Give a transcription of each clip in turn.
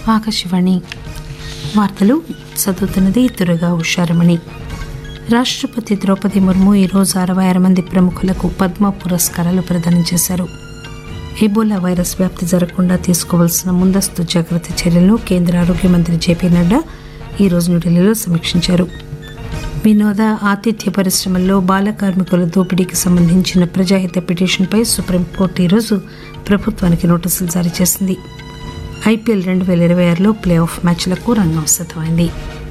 ఆకాశవాణి వార్తలు చదువుతున్నది తురగా ఉషారమణి రాష్ట్రపతి ద్రౌపది ముర్ము ఈరోజు అరవై ఆరు మంది ప్రముఖులకు పద్మ పురస్కారాలు ప్రదానం చేశారు ఎబోలా వైరస్ వ్యాప్తి జరగకుండా తీసుకోవాల్సిన ముందస్తు జాగ్రత్త చర్యలను కేంద్ర ఆరోగ్య మంత్రి జేపీ నడ్డా ఈరోజు న్యూఢిల్లీలో సమీక్షించారు వినోద ఆతిథ్య పరిశ్రమల్లో బాల కార్మికుల దోపిడీకి సంబంధించిన ప్రజాహిత పిటిషన్పై సుప్రీంకోర్టు ఈరోజు ప్రభుత్వానికి నోటీసులు జారీ చేసింది ఐపీఎల్ రెండు వేల ఇరవై ఆరులో ప్లే ఆఫ్ మ్యాచ్లకు రంగం సిద్దమైంది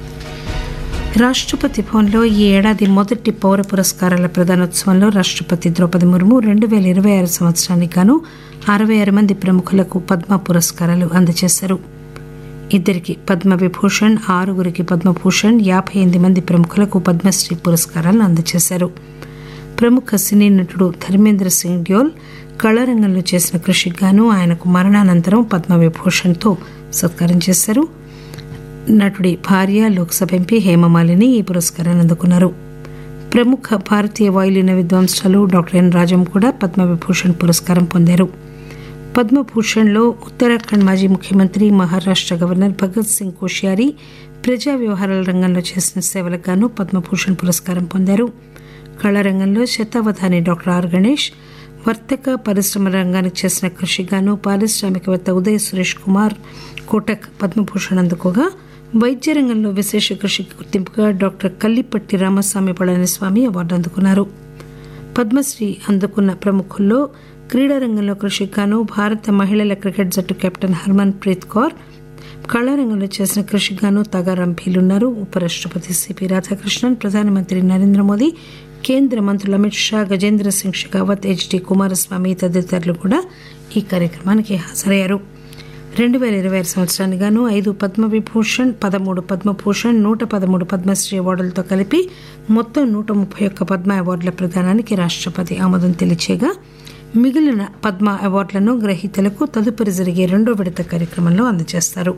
రాష్ట్రపతి భవన్లో ఈ ఏడాది మొదటి పౌర పురస్కారాల ప్రదానోత్సవంలో రాష్ట్రపతి ద్రౌపది ముర్ము రెండు వేల ఇరవై ఆరు సంవత్సరానికి గాను అరవై ఆరు మంది ప్రముఖులకు పద్మ పురస్కారాలు అందజేశారు ఇద్దరికి పద్మవిభూషణ్ ఆరుగురికి పద్మభూషణ్ యాభై ఎనిమిది మంది ప్రముఖులకు పద్మశ్రీ పురస్కారాలను అందజేశారు ప్రముఖ సినీ నటుడు ధర్మేంద్ర సింగ్ డ్యోల్ కళారంగంలో చేసిన కృషికి గాను ఆయనకు మరణానంతరం పద్మవిభూషణ్తో సత్కారం చేశారు నటుడి భార్య లోక్సభ ఎంపీ హేమమాలిని ఈ పురస్కారాన్ని అందుకున్నారు ప్రముఖ భారతీయ వాయులీన విద్వాంసులు డాక్టర్ ఎన్ రాజం కూడా పద్మవిభూషణ్ పురస్కారం పొందారు పద్మభూషణ్లో ఉత్తరాఖండ్ మాజీ ముఖ్యమంత్రి మహారాష్ట్ర గవర్నర్ భగత్ సింగ్ కోశ్యారి ప్రజా వ్యవహారాల రంగంలో చేసిన సేవలకు గాను పద్మభూషణ్ పురస్కారం పొందారు కళారంగంలో శతావధాని డాక్టర్ ఆర్ గణేష్ వర్తక పరిశ్రమ రంగానికి చేసిన కృషిగాను పారిశ్రామికవేత్త ఉదయ్ సురేష్ కుమార్ కోటక్ పద్మభూషణ్ అందుకోగా వైద్య రంగంలో విశేష కృషికి గుర్తింపుగా డాక్టర్ కల్లిపట్టి రామస్వామి పళనిస్వామి అవార్డు అందుకున్నారు పద్మశ్రీ అందుకున్న ప్రముఖుల్లో క్రీడారంగంలో కృషికి గాను భారత మహిళల క్రికెట్ జట్టు కెప్టెన్ హర్మన్ ప్రీత్ కౌర్ కళారంగంలో చేసిన కృషికి గాను తగారం భీలున్నారు ఉపరాష్టపతి సిపి రాధాకృష్ణన్ ప్రధానమంత్రి నరేంద్ర మోదీ కేంద్ర మంత్రులు అమిత్ షా గజేంద్ర సింగ్ షెకావత్ హెచ్డి కుమారస్వామి తదితరులు కూడా ఈ కార్యక్రమానికి హాజరయ్యారు రెండు వేల ఇరవై ఆరు సంవత్సరానికి గాను ఐదు పద్మవిభూషణ్ పదమూడు పద్మభూషణ్ నూట పదమూడు పద్మశ్రీ అవార్డులతో కలిపి మొత్తం నూట ముప్పై ఒక్క పద్మ అవార్డుల ప్రదానానికి రాష్ట్రపతి ఆమోదం తెలియచేయగా మిగిలిన పద్మ అవార్డులను గ్రహీతలకు తదుపరి జరిగే రెండో విడత కార్యక్రమంలో అందజేస్తారు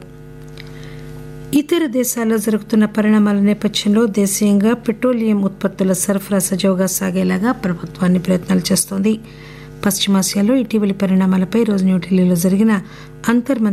ఇతర దేశాల్లో జరుగుతున్న పరిణామాల నేపథ్యంలో దేశీయంగా పెట్రోలియం ఉత్పత్తుల సరఫరా సజావుగా సాగేలాగా ప్రభుత్వాన్ని ప్రయత్నాలు చేస్తోంది పశ్చిమాసియాలో ఇటీవలి పరిణామాలపై రోజు న్యూఢిల్లీలో జరిగిన అంతర్మంత్రి